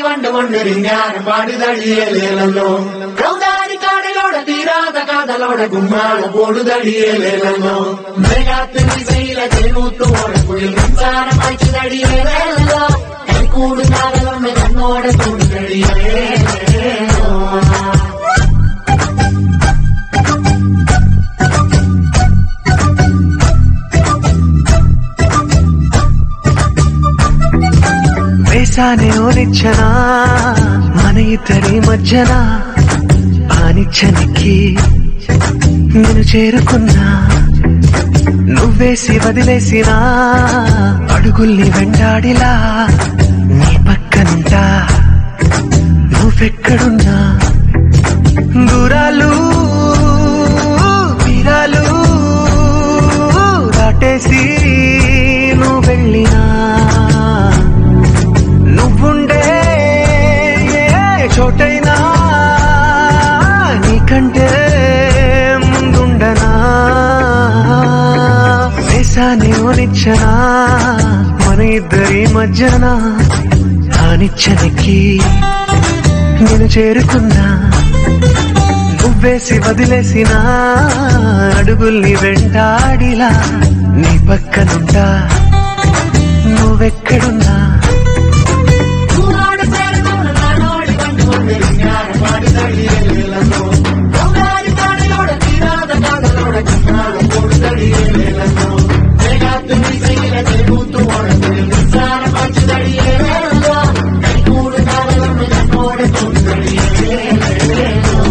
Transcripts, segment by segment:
കണ്ടു കൊണ്ടിരിഞ്ഞാറ് പാടുതടിയേലേലല്ലോ കൗതാരി കാടിലോടെ തീരാത്ത കാതലോടെ കുമ്മാള പോടുതടിയേലേലല്ലോ മേഘാത്തിൽ ദിശയിലെ ചെരുത്തൂടെ കുഴിൽ മിൻസാരം വായിച്ചു തടിയേലേലല്ലോ കൂടുന്നാകളുണ്ട് കണ്ണോടെ കൂടുതടിയേലേലോ వేసానే ఓ నిచ్చన మన ఇద్దరి మధ్యన ఆ నిచ్చనికి నేను చేరుకున్నా నువ్వేసి వదిలేసిన అడుగుల్ని వెంటాడిలా నీ పక్కనుంటా నువ్వెక్కడున్నా దూరాలు తీరాలు దాటేసి నువ్వు వెళ్ళినా నువ్వుండే ఏ చోటైనా నీకంటే ముందుండనా వేసానే ఓ నిచ్చనా మన ఇద్దరి మధ్యన ఆ నిచ్చనకి నేను చేరుకున్నా నువ్వేసి వదిలేసిన అడుగుల్ని వెంటాడిలా నీ పక్కనుంటా నువ్వెక్కడున్నా കൂടാട് ചേർന്നോട് നാടോടി കണ്ടുകൊണ്ടിരിഞ്ഞാറ് പാടുതടിയേലേലല്ലോ കൗതാരി കാടിലോടെ തീരാത്ത കാതലോടെ കുമ്മാള പോടുതടിയേലേലല്ലോ മേഘാത്തിൽ ദിശയിലെ ചെരുത്തൂടെ കുഴിൽ മിൻസാരം വായിച്ചു തടിയേലേലല്ലോ കൂടുന്നാളുണ്ട് കണ്ണോടെ കൂടുതടിയേലേലോ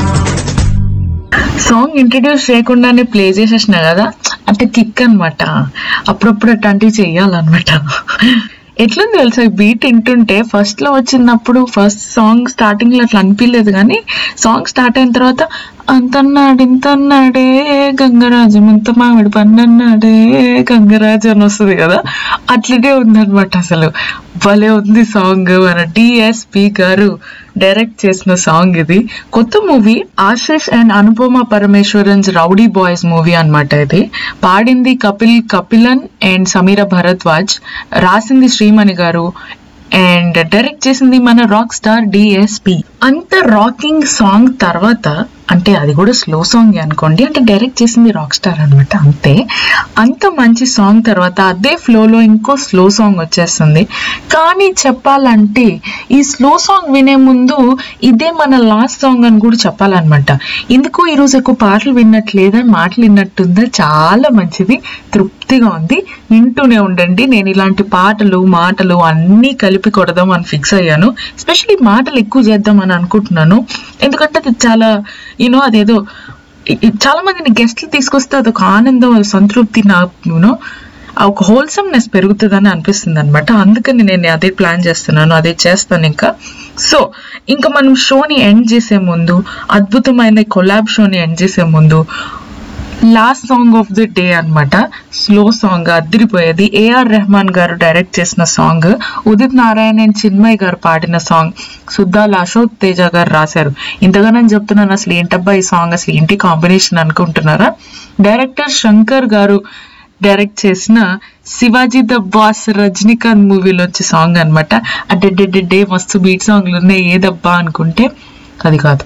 సాంగ్ ఇంట్రడ్యూస్ చేయకుండానే ప్లే చేసేసిన కదా అంటే కిక్ అన్నమాట అప్పుడప్పుడు అట్లాంటివి చెయ్యాలన్నమాట ఎట్లుంది తెలుసా బీట్ వింటుంటే ఫస్ట్ లో వచ్చినప్పుడు ఫస్ట్ సాంగ్ స్టార్టింగ్ లో అట్లా అనిపించలేదు కానీ సాంగ్ స్టార్ట్ అయిన తర్వాత అంతన్నాడు ఇంతన్నాడే గంగరాజు ఇంత మామిడి పన్నన్నాడే గంగరాజు అని వస్తుంది కదా అట్లనే ఉందన్నమాట అసలు భలే ఉంది సాంగ్ మన డిఎస్పి గారు డైరెక్ట్ చేసిన సాంగ్ ఇది కొత్త movie Ashish and Anupama Parameswaran's Rowdy Boys movie అన్నమాట ఇది పాడింది కపిల్ కపిలన్ అండ్ సమీర భరద్వాజ్ రాసింది శ్రీమణి గారు అండ్ డైరెక్ట్ చేసింది మన రాక్ స్టార్ డిఎస్పి అంత రాకింగ్ సాంగ్ తర్వాత అంటే అది కూడా స్లో సాంగ్ అనుకోండి అంటే డైరెక్ట్ చేసింది రాక్ స్టార్ అనమాట అంతే అంత మంచి సాంగ్ తర్వాత అదే ఫ్లోలో ఇంకో స్లో సాంగ్ వచ్చేస్తుంది కానీ చెప్పాలంటే ఈ స్లో సాంగ్ వినే ముందు ఇదే మన లాస్ట్ సాంగ్ అని కూడా చెప్పాలన్నమాట ఎందుకు ఈరోజు ఎక్కువ పాటలు విన్నట్లేదా మాటలు విన్నట్టుందా చాలా మంచిది తృప్తిగా ఉంది వింటూనే ఉండండి నేను ఇలాంటి పాటలు మాటలు అన్నీ కలిపి కొడదాం అని ఫిక్స్ అయ్యాను ఎస్పెషల్లీ మాటలు ఎక్కువ చేద్దాం అని అనుకుంటున్నాను ఎందుకంటే అది చాలా యూనో అదేదో ఇ- ఇ- చాలా మందిని గెస్ట్లు తీసుకొస్తే అదొక ఆనందం అది సంతృప్తి నా యూనో ఒక హోల్సమ్నెస్ పెరుగుతుందని అనిపిస్తుంది అనమాట అందుకని నేను అదే ప్లాన్ చేస్తున్నాను అదే చేస్తాను ఇంకా సో ఇంకా మనం షోని ఎండ్ చేసే ముందు అద్భుతమైన కొలాబ్ షోని ఎండ్ చేసే ముందు last song of the day అన్నమాట స్లో సాంగ్ అదిరిపోయేది ఏఆర్ రెహమాన్ గారు డైరెక్ట్ చేసిన సాంగ్ ఉదిత్ నారాయణ్ అండ్ చిన్మయ్ గారు పాడిన సాంగ్ సుద్దాల అశోక్ తేజ గారు రాశారు ఇంతగానని చెప్తున్నాను అసలు ఏంటబ్బా ఈ సాంగ్ అసలు ఏంటి కాంబినేషన్ అనుకుంటున్నారా డైరెక్టర్ శంకర్ గారు డైరెక్ట్ చేసిన శివాజీ ద బాస్ రజనీకాంత్ మూవీలో వచ్చే సాంగ్ అనమాట అంటే డే మస్తు బీట్ సాంగ్లు ఉన్నాయి ఏదబ్బా అనుకుంటే అది కాదు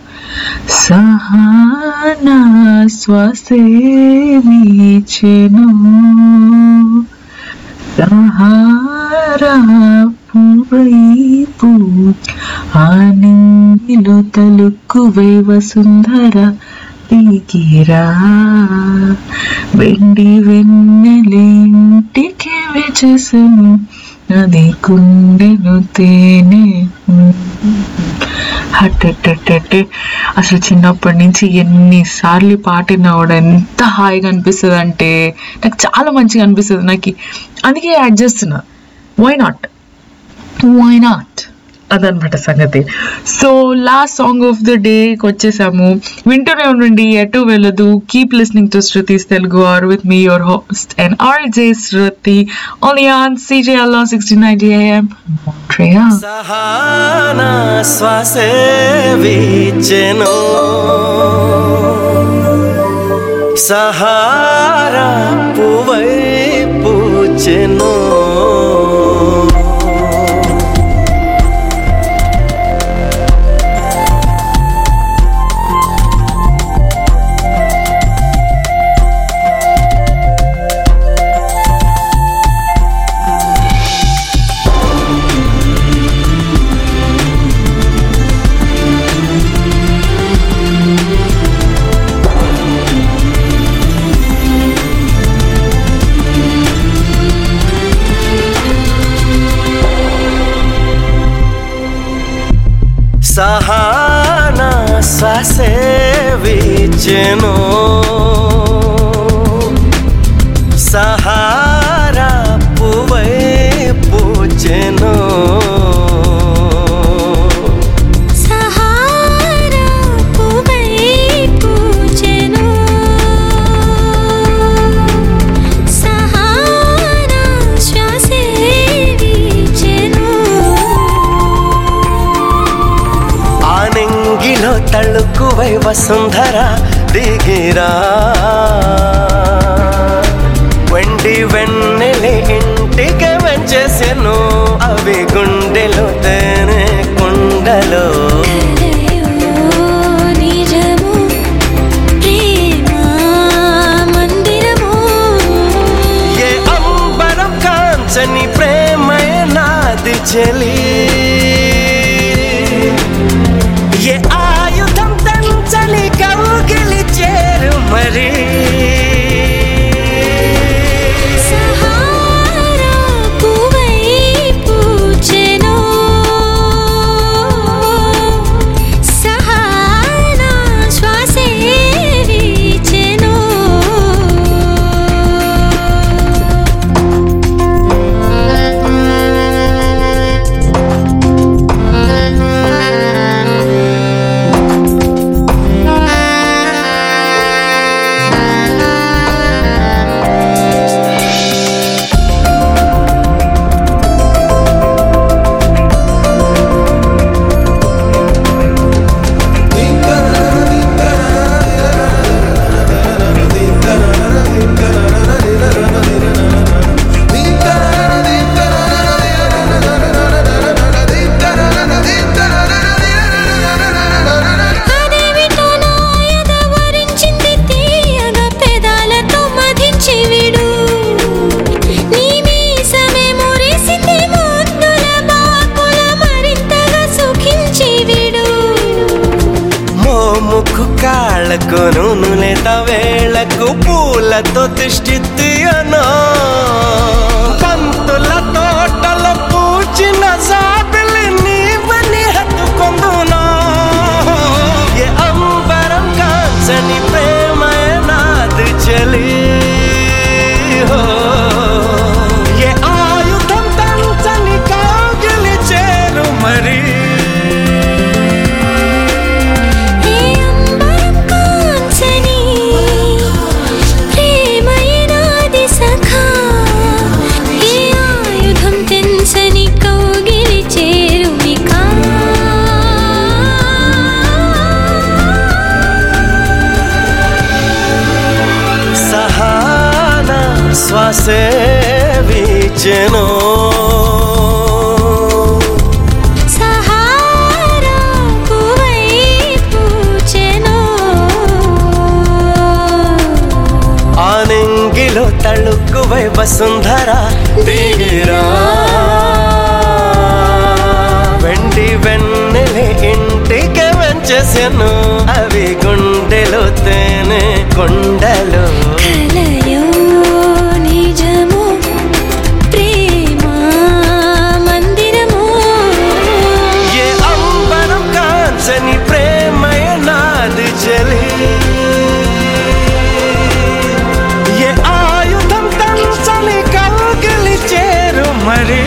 సహానా శ్వాసే వీచెను సహారా పువైపు ఆనందిలో తలుక్కువై వసుంధర దిగిరా వెండి వెన్నెలింటికి వెచేసను అది కుండెను తేనె హట్టట్టట్టే అసలు చిన్నప్పటి నుంచి ఎన్నిసార్లు ఈ పాట విన్నా కూడా ఎంత హాయిగా అనిపిస్తుంది అంటే నాకు చాలా మంచిగా అనిపిస్తుంది నాకు అందుకే యాడ్ చేస్తున్నా వై నాట్ వై నాట్ అదనమాట సంగతి so last song of the డేకి వచ్చేసాము వింటూనే ఉండండి ఎటు వెళ్ళదు keep listening to Shruti's Telugu hour with me your host and R J Shruti only on CJL sixty nine AM సహానా శ్వాసే వీచెను సహారా పువై పూచెను శ్వాసే వీచెను సహారా పువై పూచెను సహారా పువై పూచెను సహారా శ్వాసే వీచెను ఆనంగిలో తళుకువై వసుంధర దిగిరా వెండి వెన్నెలి ఇంటికి వచ్చేసెను అవి గుండెలో తేనె కుండలో కలయో నిజము ప్రేమ మందిరము ఏ అంబరం కాంచని ప్రేమయ నాది చెలి ఏ ఆయుధం తంచని కౌగిలి చేరు మరి సహారా పువై పూచెను సహారా శ్వాసే వీచెను అదేమిటో నాయద వరించింది తీయగా పెదాలతో మధించి విడు నీ మీసమే మురిసింది ముద్దుల బాకుల మరింతగా సుఖించి విడు మోముకు కాళ్ళకు నూనెత వేళకు పూలతో తిష్టిత్తియనో పంతుల తోటల పూచిన సాపిలి నీవని హత్తుకొందునో ఏ అంబరం కాచని ప్రేమ నాది చెలి హో. ఏ ఆయుధం తంచని కాగిలి చేరు మరి ఏ అంబరం కాంచని ప్రేమయనాది సఖా ఏ ఆయుధం తెంచని కౌగిలి చేరుమికా సహాన శ్వాసే వీచెను సహారా పువై పూచెను ఆనంగిలో తళుక్కువై వసుంధర దిగిరా వెండి వెన్నెలి ఇంటికి వచ్చేసెను అవి గుండెలో తేనె కొండలు కలయో నిజము ప్రేమ మందిరము ఏ అంబరం కాంచని ప్రేమయ నాది చెలి ఏ ఆయుధం తంచని కౌగిలి చేరు మరి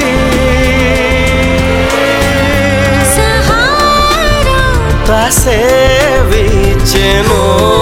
సహారా శ్వాసే వీచెను